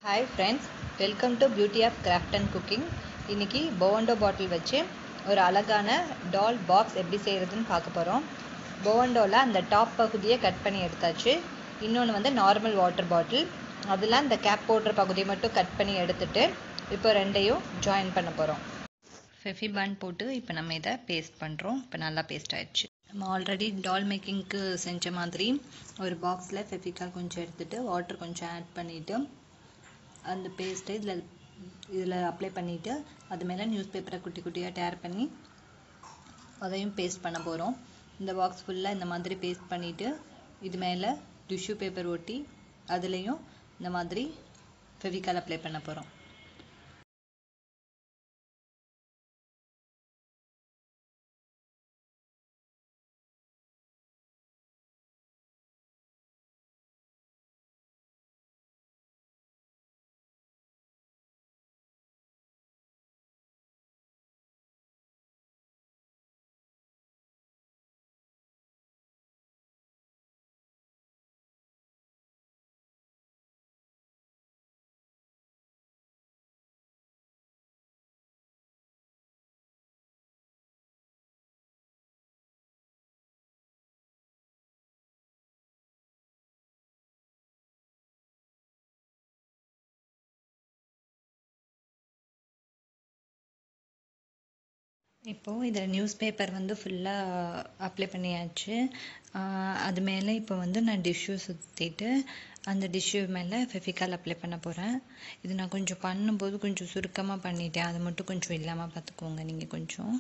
hi friends welcome to beauty of craft and cooking இன்றைக்கி பொவண்டோ பாட்டில் வச்சு ஒரு அழகான டால் பாக்ஸ் எப்படி செய்கிறதுன்னு பார்க்க போகிறோம் பொவண்டோவில் அந்த டாப் பகுதியை கட் பண்ணி எடுத்தாச்சு இன்னொன்று வந்து நார்மல் வாட்டர் பாட்டில் அதில் அந்த கேப் போடுற பகுதியை மட்டும் கட் பண்ணி எடுத்துட்டு இப்போ ரெண்டையும் ஜாயின் பண்ண போகிறோம் ஃபெஃபிபான் போட்டு இப்போ நம்ம இதை பேஸ்ட் பண்ணுறோம் இப்போ நல்லா பேஸ்ட் ஆயிடுச்சு நம்ம ஆல்ரெடி டால் மேக்கிங்க்கு செஞ்ச மாதிரி ஒரு பாக்ஸில் ஃபெஃபிகால் கொஞ்சம் எடுத்துகிட்டு வாட்டர் கொஞ்சம் ஆட் பண்ணிவிட்டு அந்த பேஸ்ட்டை இதில் இதில் அப்ளை பண்ணிவிட்டு அது மேலே நியூஸ் பேப்பரை குட்டி குட்டியாக டேர் பண்ணி அதையும் பேஸ்ட் பண்ண போகிறோம் இந்த பாக்ஸ் ஃபுல்லாக இந்த மாதிரி பேஸ்ட் பண்ணிவிட்டு இது மேலே டிஷ்யூ பேப்பர் ஒட்டி அதுலேயும் இந்த மாதிரி ஃபெவிகால் அப்ளை பண்ண போகிறோம் இப்போது இதில் நியூஸ் பேப்பர் வந்து ஃபுல்லாக அப்ளை பண்ணியாச்சு அது மேலே இப்போ வந்து நான் டிஷ்யூ சுற்றிட்டு அந்த டிஷ்யூ மேலே ஃபெஃபிகால் அப்ளை பண்ண போகிறேன் இது நான் கொஞ்சம் பண்ணும்போது கொஞ்சம் சுருக்கமாக பண்ணிட்டேன் அது மட்டும் கொஞ்சம் இல்லாமல் பார்த்துக்கோங்க நீங்கள் கொஞ்சம்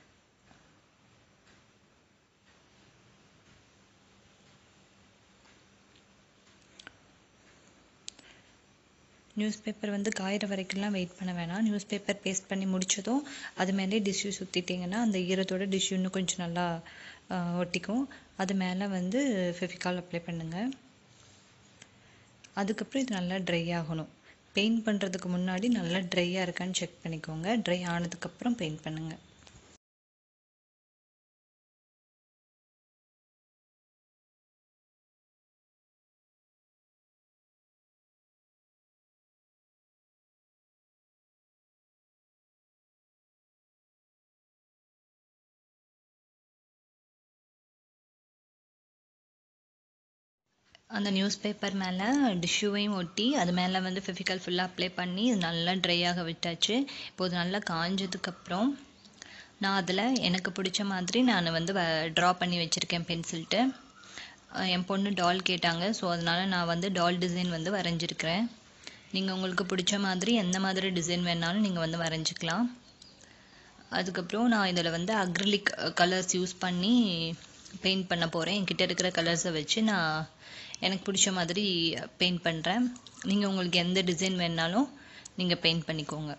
நியூஸ் பேப்பர் வந்து காயிற வரைக்கும்லாம் வெயிட் பண்ண வேணாம் நியூஸ் பேப்பர் பேஸ்ட் பண்ணி முடிச்சதும் அது மேலே டிஷ்யூ சுற்றிட்டிங்கன்னா அந்த ஈரத்தோட டிஷ்யூ இன்னும் கொஞ்சம் நல்லா ஒட்டிக்கும் அது மேலே வந்து ஃபெஃபிகால் அப்ளை பண்ணுங்கள் அதுக்கப்புறம் இது நல்லா ட்ரை ஆகணும் பெயிண்ட் பண்ணுறதுக்கு முன்னாடி நல்லா ட்ரையாக இருக்கான்னு செக் பண்ணிக்கோங்க ட்ரை ஆனதுக்கப்புறம் பெயிண்ட் பண்ணுங்கள் அந்த நியூஸ் பேப்பர் மேலே டிஷ்யூவையும் ஒட்டி அது மேலே வந்து ஃபெஃபிகால் ஃபுல்லாக அப்ளை பண்ணி இது நல்லா ட்ரை ஆக விட்டாச்சு இப்போ இது நல்லா காஞ்சதுக்கப்புறம் நான் அதில் எனக்கு பிடிச்ச மாதிரி நான் வந்து ட்ரா பண்ணி வச்சுருக்கேன் பென்சில்ட்டு என் பொண்ணு டால் கேட்டாங்க ஸோ அதனால் நான் வந்து டால் டிசைன் வந்து வரைஞ்சிருக்கிறேன் நீங்கள் உங்களுக்கு பிடிச்ச மாதிரி எந்த மாதிரி டிசைன் வேணாலும் நீங்கள் வந்து வரைஞ்சிக்கலாம் அதுக்கப்புறம் நான் இதில் வந்து அக்ரிலிக் கலர்ஸ் யூஸ் பண்ணி பெயிண்ட் பண்ண போகிறேன் என்கிட்ட இருக்கிற கலர்ஸை வச்சு நான் எனக்கு பிடிச்ச மாதிரி பெயிண்ட் பண்ணுறேன் நீங்கள் உங்களுக்கு எந்த டிசைன் வேணாலும் நீங்கள் பெயிண்ட் பண்ணிக்கோங்க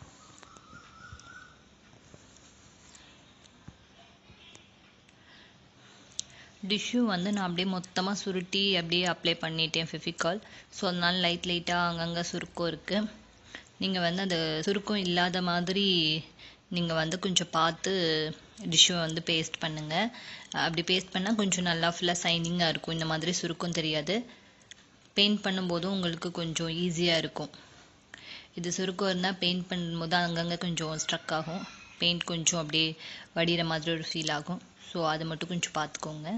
டிஷ்யூ வந்து நான் அப்படியே மொத்தமாக சுருட்டி அப்படியே அப்ளை பண்ணிட்டேன் ஃபெஃபிகால் ஸோ அதனால லைட் லைட்டாக அங்கங்கே சுருக்கம் இருக்குது நீங்கள் வந்து அந்த சுருக்கம் இல்லாத மாதிரி நீங்கள் வந்து கொஞ்சம் பார்த்து டிஷ்ஷை வந்து பேஸ்ட் பண்ணுங்கள் அப்படி பேஸ்ட் பண்ணால் கொஞ்சம் நல்லா ஃபுல்லாக சைனிங்காக இருக்கும் இந்த மாதிரி சுருக்கம் தெரியாது பெயிண்ட் பண்ணும்போதும் உங்களுக்கு கொஞ்சம் ஈஸியாக இருக்கும் இது சுருக்கம் இருந்தால் பெயிண்ட் பண்ணும்போது அங்கங்கே கொஞ்சம் ஸ்ட்ரக் ஆகும் பெயிண்ட் கொஞ்சம் அப்படியே வடிகிற மாதிரி ஒரு ஃபீல் ஆகும் ஸோ அதை மட்டும் கொஞ்சம் பார்த்துக்கோங்க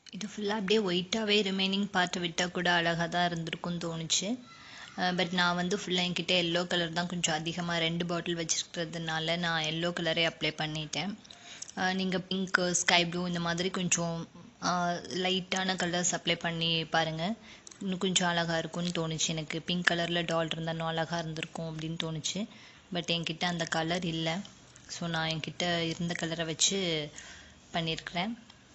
இது ஃபுல்லாக அப்படியே ஒயிட்டாகவே ரிமைனிங் பார்ட்டை விட்டால் கூட அழகாக தான் இருந்திருக்கும்னு தோணுச்சு பட் நான் வந்து ஃபுல்லாக என்கிட்ட எல்லோ கலர் தான் கொஞ்சம் அதிகமாக ரெண்டு பாட்டில் வச்சுருக்கிறதுனால நான் எல்லோ கலரே அப்ளை பண்ணிட்டேன் நீங்கள் பிங்க்கு ஸ்கை ப்ளூ இந்த மாதிரி கொஞ்சம் லைட்டான கலர்ஸ் அப்ளை பண்ணி பாருங்கள் இன்னும் கொஞ்சம் அழகாக இருக்கும்னு தோணுச்சு எனக்கு பிங்க் கலரில் டால் இருந்தால் இன்னும் அழகாக இருந்திருக்கும் அப்படின்னு தோணுச்சு பட் என்கிட்ட அந்த கலர் இல்லை ஸோ நான் என்கிட்ட இருந்த கலரை வச்சு பண்ணியிருக்கிறேன்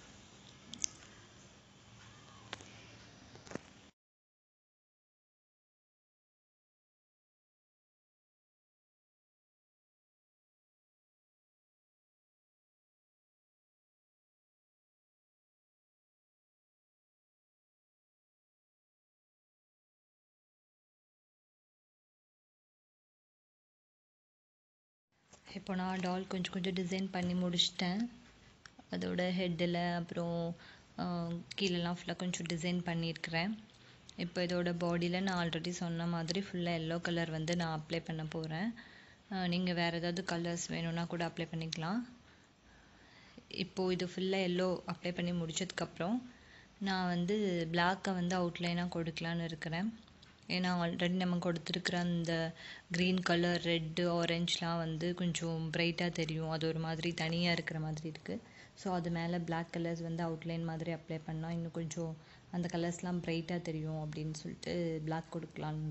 இப்போ நான் டால் கொஞ்சம் கொஞ்சம் டிசைன் பண்ணி முடிச்சிட்டேன் அதோட ஹெட்டில் அப்புறம் கீழெல்லாம் ஃபுல்லாக கொஞ்சம் டிசைன் பண்ணியிருக்கிறேன் இப்போ இதோட பாடியில் நான் ஆல்ரெடி சொன்ன மாதிரி ஃபுல்லாக எல்லோ கலர் வந்து நான் அப்ளை பண்ண போகிறேன் நீங்கள் வேறு ஏதாவது கலர்ஸ் வேணும்னா கூட அப்ளை பண்ணிக்கலாம் இப்போது இது ஃபுல்லாக எல்லோ அப்ளை பண்ணி முடிச்சதுக்கப்புறம் நான் வந்து பிளாக்கை வந்து அவுட்லைனாக கொடுக்கலான்னு இருக்கிறேன் ஏன்னா ஆல்ரெடி நம்ம கொடுத்துருக்குற அந்த க்ரீன் கலர் ரெட்டு ஆரஞ்ச்லாம் வந்து கொஞ்சம் பிரைட்டாக தெரியும் அது ஒரு மாதிரி தனியாக இருக்கிற மாதிரி இருக்குது ஸோ அது மேலே பிளாக் கலர்ஸ் வந்து அவுட்லைன் மாதிரி அப்ளை பண்ணால் இன்னும் கொஞ்சம் அந்த கலர்ஸ்லாம் பிரைட்டாக தெரியும் அப்படின்னு சொல்லிட்டு பிளாக் கொடுக்கலான்னு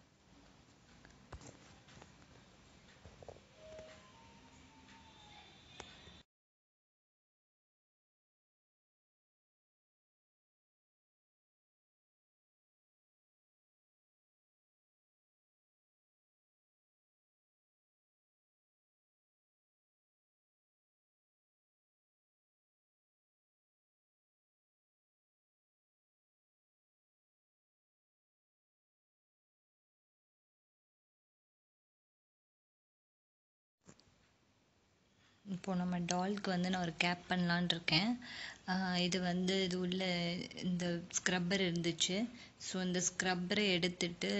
இப்போ நம்ம டால்க்கு வந்து நான் ஒரு கேப் பண்ணலான் இருக்கேன் இது வந்து இது உள்ள இந்த ஸ்க்ரப்பர் இருந்துச்சு ஸோ இந்த ஸ்க்ரப்பரை எடுத்துட்டு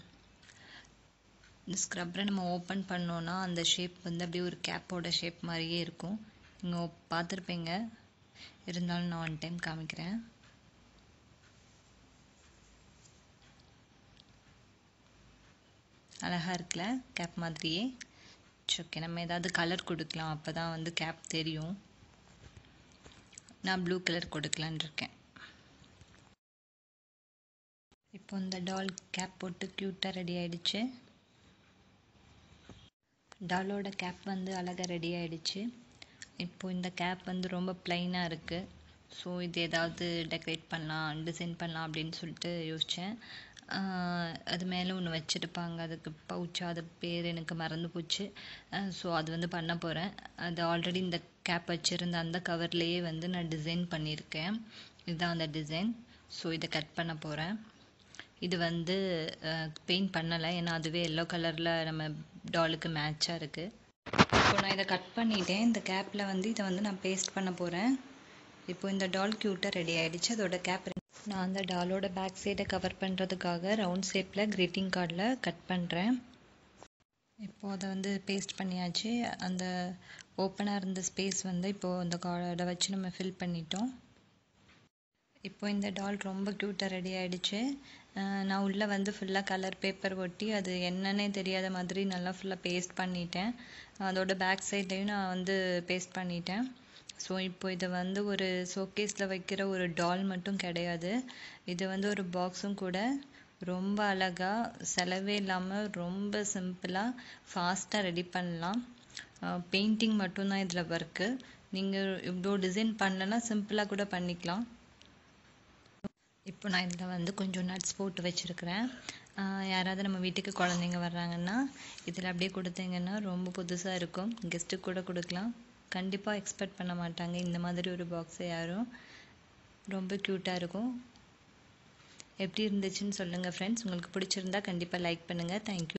இந்த ஸ்க்ரப்பரை நம்ம ஓப்பன் பண்ணோன்னா அந்த ஷேப் வந்து அப்படியே ஒரு கேப்போட ஷேப் மாதிரியே இருக்கும் நீங்கள் பார்த்துருப்பீங்க இருந்தாலும் நான் ஒன் டைம் காமிக்கிறேன் அழகாக இருக்குல்ல கேப் மாதிரியே ஓகே நம்ம ஏதாவது கலர் கொடுக்கலாம் அப்போ தான் வந்து கேப் தெரியும் நான் ப்ளூ கலர் கொடுக்கலான் இருக்கேன் இப்போ இந்த டால் கேப் போட்டு க்யூட்டாக ரெடி ஆயிடுச்சு டாலோட கேப் வந்து அழகாக ரெடி ஆயிடுச்சு இப்போ இந்த கேப் வந்து ரொம்ப ப்ளைனாக இருக்குது ஸோ இது ஏதாவது டெக்கரேட் பண்ணலாம் டிசைன் பண்ணலாம் அப்படின்னு சொல்லிட்டு யோசித்தேன் அது மேலே ஒன்று வச்சுருப்பாங்க அதுக்கு பவுச்சா அது பேர் எனக்கு மறந்து போச்சு ஸோ அது வந்து பண்ண போகிறேன் அது ஆல்ரெடி இந்த கேப் வச்சுருந்த அந்த கவர்லேயே வந்து நான் டிசைன் பண்ணியிருக்கேன் இதுதான் அந்த டிசைன் ஸோ இதை கட் பண்ண போகிறேன் இது வந்து பெயிண்ட் பண்ணலை ஏன்னா அதுவே எல்லோ கலரில் நம்ம டாலுக்கு மேட்சாக இருக்குது இப்போ நான் இதை கட் பண்ணிட்டேன் இந்த கேப்பில் வந்து இதை வந்து நான் பேஸ்ட் பண்ண போகிறேன் இப்போ இந்த டால் க்யூட்டாக ரெடி ஆகிடுச்சு அதோட கேப் நான் அந்த டாலோட பேக் சைடை கவர் பண்ணுறதுக்காக ரவுண்ட் ஷேப்பில் க்ரீட்டிங் கார்டில் கட் பண்ணுறேன் இப்போது அதை வந்து பேஸ்ட் பண்ணியாச்சு அந்த ஓப்பனாக இருந்த ஸ்பேஸ் வந்து இப்போது அந்த கார்டை வச்சு நம்ம ஃபில் பண்ணிட்டோம் இப்போ இந்த டால் ரொம்ப க்யூட்டாக ரெடி ஆகிடுச்சு நான் உள்ளே வந்து ஃபுல்லாக கலர் பேப்பர் ஒட்டி அது என்னன்னே தெரியாத மாதிரி நல்லா ஃபுல்லாக பேஸ்ட் பண்ணிட்டேன் அதோட பேக் சைட்லேயும் நான் வந்து பேஸ்ட் பண்ணிட்டேன் ஸோ இப்போ இதை வந்து ஒரு ஷோகேஸில் வைக்கிற ஒரு டால் மட்டும் கிடையாது இது வந்து ஒரு பாக்ஸும் கூட ரொம்ப அழகாக செலவே இல்லாமல் ரொம்ப சிம்பிளாக ஃபாஸ்ட்டாக ரெடி பண்ணலாம் பெயிண்டிங் மட்டும்தான் இதில் ஒர்க்கு நீங்கள் இவ்வளோ டிசைன் பண்ணலன்னா சிம்பிளாக கூட பண்ணிக்கலாம் இப்போ நான் இதில் வந்து கொஞ்சம் நட்ஸ் போட்டு வச்சுருக்கிறேன் யாராவது நம்ம வீட்டுக்கு குழந்தைங்க வர்றாங்கன்னா இதில் அப்படியே கொடுத்தீங்கன்னா ரொம்ப புதுசாக இருக்கும் கெஸ்ட்டுக்கு கூட கொடுக்கலாம் கண்டிப்பாக எக்ஸ்பெக்ட் பண்ண மாட்டாங்க இந்த மாதிரி ஒரு பாக்ஸை யாரும் ரொம்ப க்யூட்டாக இருக்கும் எப்படி இருந்துச்சுன்னு சொல்லுங்கள் ஃப்ரெண்ட்ஸ் உங்களுக்கு பிடிச்சிருந்தா கண்டிப்பாக லைக் பண்ணுங்கள் தேங்க்யூ